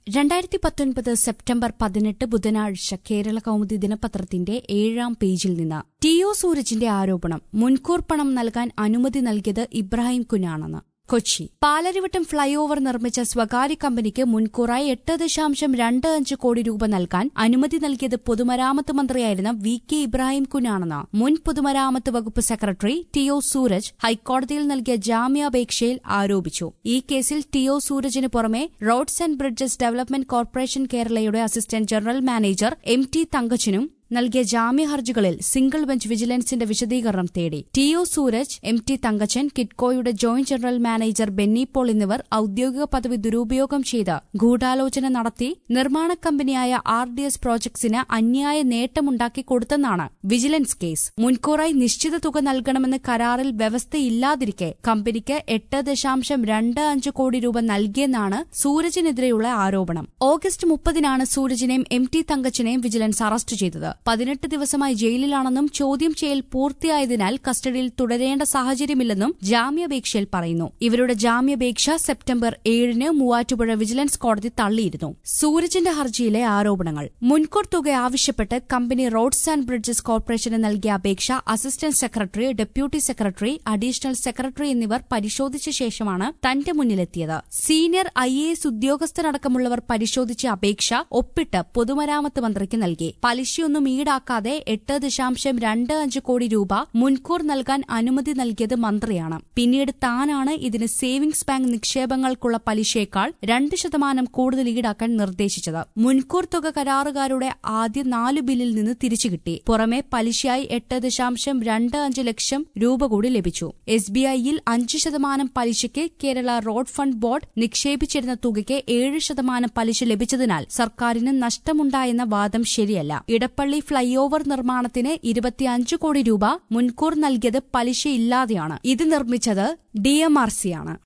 രണ്ടായിരത്തി പത്തൊൻപത് സെപ്റ്റംബർ പതിനെട്ട് ബുധനാഴ്ച കേരള കൗമുദി ദിനപത്രത്തിന്റെ ഏഴാം പേജിൽ നിന്ന് ടി ഒ സൂരജിന്റെ ആരോപണം മുൻകൂർ പണം നൽകാൻ അനുമതി നൽകിയത് ഇബ്രാഹിം കുഞ്ഞാണെന്ന് കൊച്ചി പാലരിവട്ടം ഫ്ളൈ ഓവർ നിർമ്മിച്ച സ്വകാര്യ കമ്പനിക്ക് മുൻകൂറായി എട്ട് ദശാംശം രണ്ട് അഞ്ച് കോടി രൂപ നൽകാൻ അനുമതി നൽകിയത് പൊതുമരാമത്ത് മന്ത്രിയായിരുന്ന വി കെ ഇബ്രാഹിം കുഞ്ഞാണെന്ന് മുൻ പൊതുമരാമത്ത് വകുപ്പ് സെക്രട്ടറി ടി ഒ സൂരജ് ഹൈക്കോടതിയിൽ നൽകിയ ജാമ്യാപേക്ഷയിൽ ആരോപിച്ചു ഈ കേസിൽ ടി ഒ സൂരജിന് പുറമെ roads and bridges development corporation കേരളയുടെ assistant general manager M T തങ്കച്ചനും നൽകിയ ജാമ്യ ഹർജികളിൽ സിംഗിൾ ബെഞ്ച് വിജിലൻസിന്റെ വിശദീകരണം തേടി T O Sooraj M T Thankachan കിറ്റ്കോയുടെ joint general manager Benny Paul എന്നിവർ ഔദ്യോഗിക പദവി ദുരുപയോഗം ചെയ്ത് ഗൂഢാലോചന നടത്തി നിർമ്മാണ കമ്പനിയായ ആർ ഡി എസ് പ്രോജക്ട്സിന് അന്യായ നേട്ടമുണ്ടാക്കി കൊടുത്തെന്നാണ് വിജിലൻസ് കേസ് മുൻകൂറായി നിശ്ചിത തുക നൽകണമെന്ന് കരാറിൽ വ്യവസ്ഥയില്ലാതിരിക്കെ കമ്പനിക്ക് എട്ട് ദശാംശം രണ്ട് അഞ്ച് കോടി രൂപ നൽകിയെന്നാണ് സൂരജിനെതിരെയുള്ള ആരോപണം ഓഗസ്റ്റ് മുപ്പതിനാണ് സൂരജിനെയും എം ടി തങ്കച്ചനെയും വിജിലൻസ് അറസ്റ്റ് ചെയ്തത് പതിനെട്ട് ദിവസമായി ജയിലിലാണെന്നും ചോദ്യം ചെയ്യൽ പൂർത്തിയായതിനാൽ കസ്റ്റഡിയിൽ തുടരേണ്ട സാഹചര്യമില്ലെന്നും ജാമ്യാപേക്ഷയിൽ പറയുന്നു ഇവരുടെ ജാമ്യാപേക്ഷ സെപ്റ്റംബർ ഏഴിന് മൂവാറ്റുപുഴ വിജിലൻസ് കോടതി തള്ളിയിരുന്നു സൂരജിന്റെ ഹർജിയിലെ ആരോപണങ്ങൾ മുൻകൂർ തുക ആവശ്യപ്പെട്ട് കമ്പനി റോഡ്സ് ആൻഡ് ബ്രിഡ്ജസ് കോർപ്പറേഷന് നൽകിയ അപേക്ഷ assistant secretary deputy secretary additional secretary എന്നിവർ പരിശോധിച്ച ശേഷമാണ് തന്റെ മുന്നിലെത്തിയത് സീനിയർ ഐ എ എസ് ഉദ്യോഗസ്ഥരടക്കമുള്ളവർ പരിശോധിച്ച അപേക്ഷ ഒപ്പിട്ട് പൊതുമരാമത്ത് മന്ത്രിക്ക് നൽകി പലിശയൊന്നും ഈടാക്കാതെ എട്ട് ദശാംശം രണ്ട് അഞ്ച് കോടി രൂപ മുൻകൂർ നൽകാൻ അനുമതി നൽകിയത് മന്ത്രിയാണ് പിന്നീട് താനാണ് ഇതിന് സേവിംഗ്സ് ബാങ്ക് നിക്ഷേപങ്ങൾക്കുള്ള പലിശയേക്കാൾ രണ്ട് ശതമാനം കൂടുതൽ ഈടാക്കാൻ നിർദ്ദേശിച്ചത് മുൻകൂർ തുക കരാറുകാരുടെ ആദ്യ നാല് ബില്ലിൽ നിന്ന് തിരിച്ചു കിട്ടി പുറമെ പലിശയായി എട്ട് ദശാംശം രണ്ട് അഞ്ച് ലക്ഷം രൂപ കൂടി ലഭിച്ചു എസ് ബി ഐയിൽ അഞ്ച് ശതമാനം പലിശയ്ക്ക് കേരള റോഡ് ഫണ്ട് ബോർഡ് നിക്ഷേപിച്ചിരുന്ന തുകയ്ക്ക് ഏഴ് ശതമാനം പലിശ ലഭിച്ചതിനാൽ സർക്കാരിന് നഷ്ടമുണ്ടായെന്ന വാദം ശരിയല്ല ഇടപ്പള്ളി ഫ്ളൈ ഓവർ നിർമ്മാണത്തിന് ഇരുപത്തിയഞ്ച് കോടി രൂപ മുൻകൂർ നൽകിയത് പലിശയില്ലാതെയാണ് ഇത് നിർമ്മിച്ചത് ഡിഎംആർസിയാണ്